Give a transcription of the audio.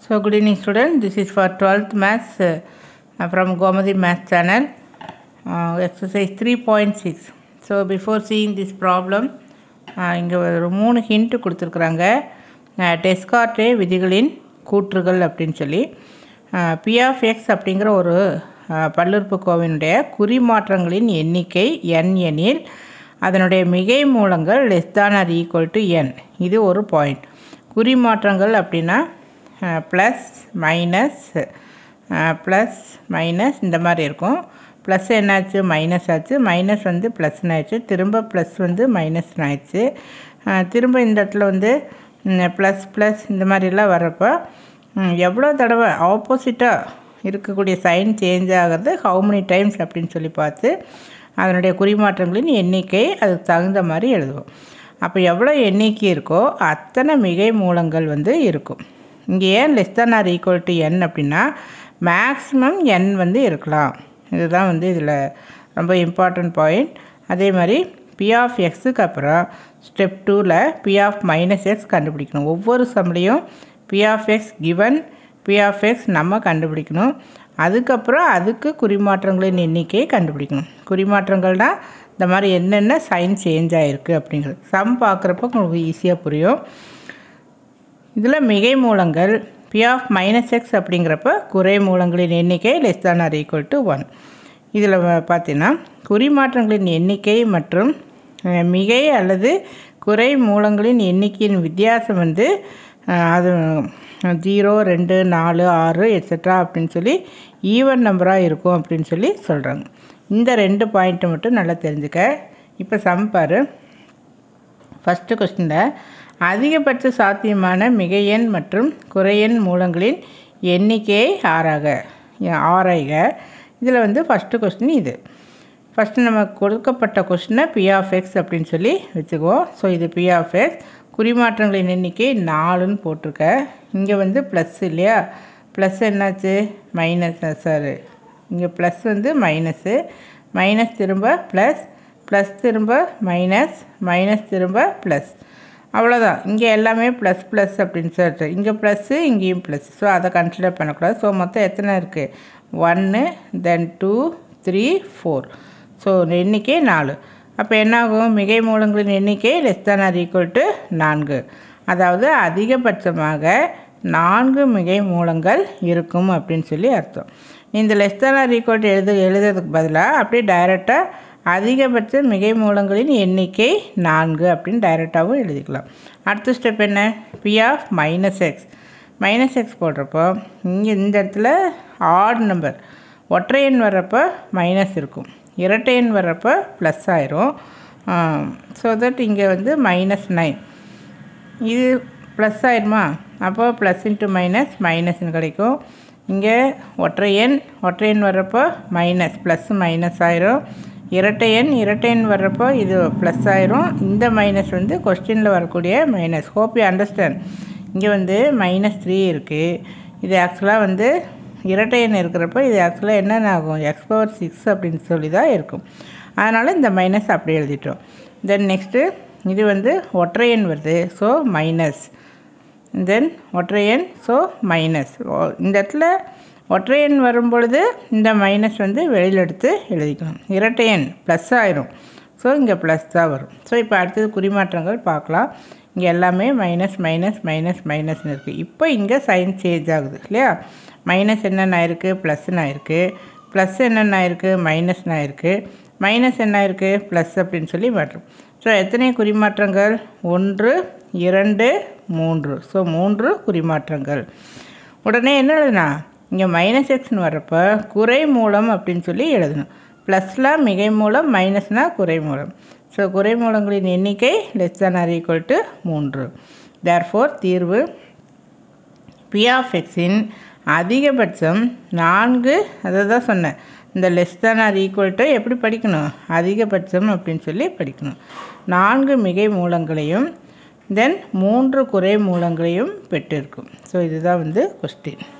So good evening students, this is for 12th maths uh, from Gomadi Math channel, uh, exercise 3.6. So before seeing this problem, இங்கே ஒரு மூணு hint கொடுத்துருக்குறாங்க டெஸ்கார்டே விதிகளின் கூற்றுகள் அப்படின்னு சொல்லி பிஆஃப்எக்ஸ் அப்படிங்கிற ஒரு அஹ், பல்லுறுப்புக்கோவினுடைய குறிமாற்றங்களின் எண்ணிக்கை n எனில் அதனுடைய மிகை மூலங்கள் லெஸ் தான் ஆர் ஈக்குவல் டு என் இது ஒரு பாயிண்ட் குறிமாற்றங்கள் அப்படின்னா ப்ளஸ் மைனஸ் ப்ளஸ் மைனஸ் இந்த மாதிரி இருக்கும் ப்ளஸ் என்னாச்சு மைனஸ் ஆச்சு மைனஸ் வந்து ப்ளஸ்னு ஆயிடுச்சு திரும்ப ப்ளஸ் வந்து மைனஸ்னு ஆயிடுச்சு அஹ், திரும்ப இந்த இடத்துல வந்து ப்ளஸ் ப்ளஸ் இந்த மாதிரிலாம் வர்றப்போ ம், எவ்வளோ தடவை ஆப்போசிட்டாக இருக்கக்கூடிய சைன் சேஞ்ச் ஆகிறது ஹவு many டைம்ஸ் அப்படின்னு சொல்லி பார்த்து அதனுடைய குறிமாற்றங்களின் எண்ணிக்கை அதுக்கு தகுந்த மாதிரி எழுதுவோம் அப்போ எவ்வளோ எண்ணிக்கை இருக்கோ அத்தனை மிகை மூலங்கள் வந்து இருக்கும் இங்கே n less than or equal to n அப்படின்னா மேக்ஸிமம் என் வந்து இருக்கலாம் இதுதான் வந்து இதில் ரொம்ப இம்பார்ட்டன்ட் பாயிண்ட் அதே மாதிரி பி ஆஃப் எக்ஸுக்கு அப்புறம் ஸ்டெப் டூவில் பி ஆஃப் மைனஸ் எக்ஸ் கண்டுபிடிக்கணும் ஒவ்வொரு சம்லையும் P of x given P of x நம்ம கண்டுபிடிக்கணும் அதுக்கப்புறம் அதுக்கு குறிமாற்றங்களின் எண்ணிக்கையை கண்டுபிடிக்கணும் குறிமாற்றங்கள்னால் இந்த மாதிரி என்னென்ன சைன் சேஞ்ச் ஆகிருக்கு அப்படிங்கிறது சம் பார்க்குறப்ப உங்களுக்கு ஈஸியாக புரியும் இதில் மிகை மூலங்கள் பி ஆஃப் மைனஸ் எக்ஸ் அப்படிங்கிறப்ப குறை மூலங்களின் எண்ணிக்கை லெஸ் தான் ஆர் ஈக்குவல் டு ஒன் இதில் பார்த்தீங்கன்னா குறிமாற்றங்களின் எண்ணிக்கை மற்றும் அஹ், மிகை அல்லது குறை மூலங்களின் எண்ணிக்கையின் வித்தியாசம் வந்து அஹ், அது ஜீரோ ரெண்டு நாலு ஆறு எட்ஸெட்ரா அப்படின்னு சொல்லி ஈவன் நம்பராக இருக்கும் அப்படின்னு சொல்லி சொல்கிறாங்க இந்த ரெண்டு பாயிண்ட்டை மட்டும் நல்லா தெரிஞ்சுக்க இப்போ சம் பாரு ஃபஸ்ட்டு கொஸ்டினில் அதிகபட்ச சாத்தியமான மிகையெண் மற்றும் குறையெண் மூலங்களின் எண்ணிக்கையை ஆறாக ஆராய்க இதில் வந்து ஃபஸ்ட்டு கொஸ்டின் இது ஃபஸ்ட்டு நம்ம கொடுக்கப்பட்ட கொஸ்டினை பி ஆஃப் எக்ஸ் அப்படின்னு சொல்லி வச்சுக்குவோம் ஸோ இது பி ஆஃப் எக்ஸ் குறிமாற்றங்களின் எண்ணிக்கை நாலுன்னு போட்டிருக்க இங்கே வந்து ப்ளஸ் இல்லையா ப்ளஸ் என்னாச்சு மைனஸ் சாரி இங்கே ப்ளஸ் வந்து மைனஸு மைனஸ் திரும்ப ப்ளஸ் ப்ளஸ் திரும்ப மைனஸ் மைனஸ் திரும்ப ப்ளஸ் அவ்வளோதான் இங்கே எல்லாமே ப்ளஸ் ப்ளஸ் அப்படின்னு சொல்லிட்டு இங்கே ப்ளஸ்ஸு இங்கேயும் ப்ளஸ் ஸோ அதை கன்சிடர் பண்ணக்கூடாது ஸோ மொத்தம் எத்தனை இருக்குது ஒன்று then two three four so எண்ணிக்கை நாலு அப்போ என்னாகும் மிகை மூலங்களின் எண்ணிக்கை லெஸ் தான் ஆர் ஈக்குவல் டு நான்கு அதாவது அதிகபட்சமாக நான்கு மிகை மூலங்கள் இருக்கும் அப்படின்னு சொல்லி அர்த்தம் இந்த லெஸ் தான் ஆர் ஈக்குவல் டு எழுது எழுதுறதுக்கு பதிலாக அப்படியே டைரெக்டாக அதிகபட்ச மிகை மூலங்களின் எண்ணிக்கை நான்கு அப்படின்னு டைரெக்டாகவும் எழுதிக்கலாம் அடுத்த ஸ்டெப் என்ன P of minus x minus x போடுறப்போ இங்கே இந்த இடத்துல ஆட் நம்பர் ஒற்றை எண் வர்றப்போ மைனஸ் இருக்கும் இரட்டை எண் வர்றப்போ ப்ளஸ் ஆயிரும் ஸோ தட் இங்கே வந்து மைனஸ் நைன் இது ப்ளஸ் ஆயிடுமா அப்போ ப்ளஸ் இன்ட்டு மைனஸ் மைனஸ்னு கிடைக்கும் இங்கே ஒற்றை எண் ஒற்றை எண் வர்றப்போ மைனஸ் ப்ளஸ் மைனஸ் ஆயிரும் இரட்டை எண் இரட்டை எண் வர்றப்போ இது ப்ளஸ் ஆயிரும் இந்த மைனஸ் வந்து கொஸ்டினில் வரக்கூடிய மைனஸ் ஹோப் யூ அண்டர்ஸ்டாண்ட் இங்கே வந்து மைனஸ் த்ரீ இருக்குது இது ஆக்சுவலாக வந்து இரட்டை எண் இருக்கிறப்ப இது ஆக்சுவலாக என்னென்ன ஆகும் எக்ஸ் பவர் சிக்ஸ் அப்படின்னு சொல்லி தான் இருக்கும் அதனால் இந்த மைனஸ் அப்படி எழுதிட்டோம் தென் நெக்ஸ்ட்டு இது வந்து ஒற்றை எண் வருது ஸோ மைனஸ் தென் ஒற்றை எண் ஸோ மைனஸ் இந்த இடத்துல ஒற்றை எண் வரும் பொழுது இந்த மைனஸ் வந்து வெளியில் எடுத்து எழுதிக்கணும் இரட்டை எண் ப்ளஸ் ஆயிரும் ஸோ இங்கே ப்ளஸ் தான் வரும் ஸோ இப்போ அடுத்தது குறிமாற்றங்கள் பார்க்கலாம் இங்கே எல்லாமே மைனஸ் மைனஸ் மைனஸ் மைனஸ்னு இருக்குது இப்போ இங்கே சைன் சேஞ்ச் ஆகுது இல்லையா மைனஸ் என்னென்ன ஆயிருக்கு ப்ளஸ்ன்னு ஆயிருக்கு ப்ளஸ் என்னென்ன ஆயிருக்கு மைனஸ்னு ஆயிருக்கு மைனஸ் என்ன ஆயிருக்கு ப்ளஸ் அப்படின்னு சொல்லி மாற்றம் ஸோ எத்தனை குறிமாற்றங்கள் ஒன்று இரண்டு மூன்று ஸோ மூன்று குறிமாற்றங்கள் உடனே என்ன எழுதுனா இங்கே மைனஸ் எக்ஸ்னு வர்றப்போ குறை மூலம் அப்படின்னு சொல்லி எழுதணும் ப்ளஸில் மிகை மூலம் மைனஸ்னால் குறை மூலம் ஸோ குறை மூலங்களின் எண்ணிக்கை less than or equal to மூன்று தேர்ஃபோர் தீர்வு பி ஆஃப் எக்ஸின் அதிகபட்சம் நான்கு அதை தான் சொன்னேன் இந்த லெஸ் தான் ஆர் ஈக்குவல் டு எப்படி படிக்கணும் அதிகபட்சம் அப்படின்னு சொல்லி படிக்கணும் நான்கு மிகை மூலங்களையும் தென் மூன்று குறை மூலங்களையும் பெற்றிருக்கும் ஸோ இதுதான் வந்து கொஸ்டின்